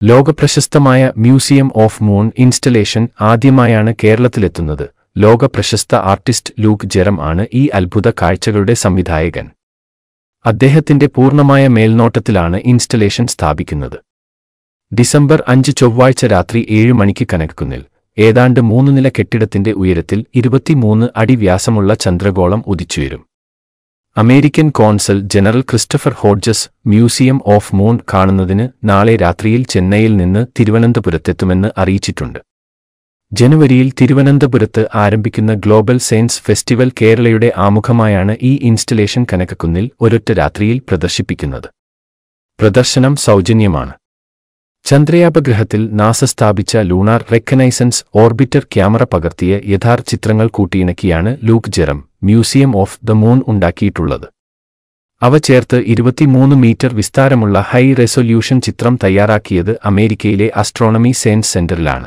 ലോകപ്രശസ്തമായ museum of moon installation ആദ്യമായാണ് കേരളത്തിലെത്തുന്നത് ലോകപ്രശസ്ത ആർട്ടിസ്റ്റ് ലൂക്ക് ജെറം ആണ് ഈ അത്ഭുത കാഴ്ചകളുടെ സംവിധായകൻ അദ്ദേഹത്തിന്റെ പൂർണ്ണമായ മേൽനോട്ടത്തിലാണ് ഇൻസ്റ്റലേഷൻ സ്ഥാപിക്കുന്നത് ഡിസംബർ അഞ്ച് ചൊവ്വാഴ്ച രാത്രി ഏഴ് മണിക്ക് കനക്കുന്നിൽ ഏതാണ്ട് മൂന്ന് നില കെട്ടിടത്തിന്റെ ഉയരത്തിൽ ഇരുപത്തിമൂന്ന് അടി വ്യാസമുള്ള ചന്ദ്രഗോളം ഉദിച്ചുയരും American consul general Christopher Hodges museum of moon കാണുന്നതിന് നാളെ രാത്രിയിൽ ചെന്നൈയിൽ നിന്ന് തിരുവനന്തപുരത്തെത്തുമെന്ന് അറിയിച്ചിട്ടുണ്ട് ജനുവരിയിൽ തിരുവനന്തപുരത്ത് ആരംഭിക്കുന്ന ഗ്ലോബൽ സയൻസ് ഫെസ്റ്റിവൽ കേരളയുടെ ആമുഖമായാണ് ഈ ഇൻസ്റ്റലേഷൻ കനകക്കുന്നിൽ ഒരൊറ്റ രാത്രിയിൽ പ്രദർശിപ്പിക്കുന്നത് പ്രദർശനം സൗജന്യമാണ് ചന്ദ്രയാപഗ്രഹത്തിൽ നാസ സ്ഥാപിച്ച ലൂണാർ റെക്കനൈസൻസ് ഓർബിറ്റർ ക്യാമറ പകർത്തിയ യഥാർത്ഥ ചിത്രങ്ങൾ കൂട്ടിയിണക്കിയാണ് Luke Jerram museum of the moon ഉണ്ടാക്കിയിട്ടുള്ളത് അവ ചേർത്ത് ഇരുപത്തിമൂന്ന് മീറ്റർ വിസ്താരമുള്ള ഹൈ റെസൊല്യൂഷൻ ചിത്രം തയ്യാറാക്കിയത് അമേരിക്കയിലെ അസ്ട്രോണമി സയൻസ് സെന്ററിലാണ്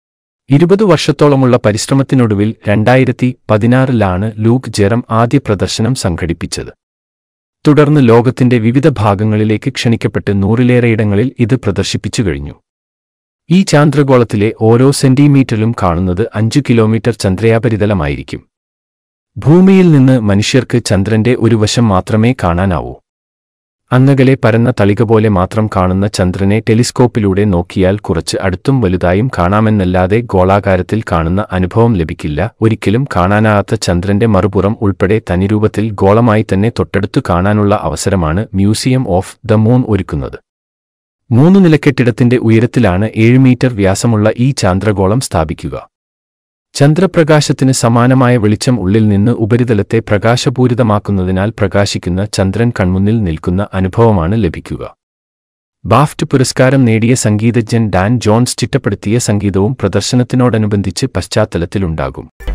ഇരുപത് വർഷത്തോളമുള്ള പരിശ്രമത്തിനൊടുവിൽ രണ്ടായിരത്തി പതിനാറിലാണ് ലൂക്ക് ജെറം ആദ്യ പ്രദർശനം സംഘടിപ്പിച്ചത് തുടർന്ന് ലോകത്തിന്റെ വിവിധ ഭാഗങ്ങളിലേക്ക് ക്ഷണിക്കപ്പെട്ട് നൂറിലേറെയിടങ്ങളിൽ ഇത് പ്രദർശിപ്പിച്ചു കഴിഞ്ഞു ഈ ചാന്ദ്രഗോളത്തിലെ ഓരോ സെന്റിമീറ്ററിലും കാണുന്നത് അഞ്ചു കിലോമീറ്റർ ചന്ദ്രയാപരിതലമായിരിക്കും ഭൂമിയിൽ നിന്ന് മനുഷ്യർക്ക് ചന്ദ്രന്റെ ഒരു വശം മാത്രമേ കാണാനാവൂ അങ്ങകലെ പരന്ന തളിക പോലെ മാത്രം കാണുന്ന ചന്ദ്രനെ ടെലിസ്കോപ്പിലൂടെ നോക്കിയാൽ കുറച്ച് അടുത്തും വലുതായും കാണാമെന്നല്ലാതെ ഗോളാകാരത്തിൽ കാണുന്ന അനുഭവം ലഭിക്കില്ല ഒരിക്കലും കാണാനാകാത്ത ചന്ദ്രന്റെ മറുപുറം ഉൾപ്പെടെ തനിരൂപത്തിൽ ഗോളമായി തന്നെ തൊട്ടടുത്തു കാണാനുള്ള അവസരമാണ് മ്യൂസിയം ഓഫ് ദ മൂൺ ഒരുക്കുന്നത് മൂന്ന് നിലക്കെട്ടിടത്തിന്റെ ഉയരത്തിലാണ് ഏഴ് മീറ്റർ വ്യാസമുള്ള ഈ ചാന്ദ്രഗോളം സ്ഥാപിക്കുക ചന്ദ്രപ്രകാശത്തിന് സമാനമായ വെളിച്ചം ഉള്ളിൽ നിന്ന് ഉപരിതലത്തെ പ്രകാശപൂരിതമാക്കുന്നതിനാൽ പ്രകാശിക്കുന്ന ചന്ദ്രൻ കൺമുന്നിൽ നിൽക്കുന്ന അനുഭവമാണ് ലഭിക്കുക ബാഫ്റ്റ് പുരസ്കാരം നേടിയ സംഗീതജ്ഞൻ ഡാൻ ജോൺസ് ചിട്ടപ്പെടുത്തിയ സംഗീതവും പ്രദർശനത്തിനോടനുബന്ധിച്ച് പശ്ചാത്തലത്തിലുണ്ടാകും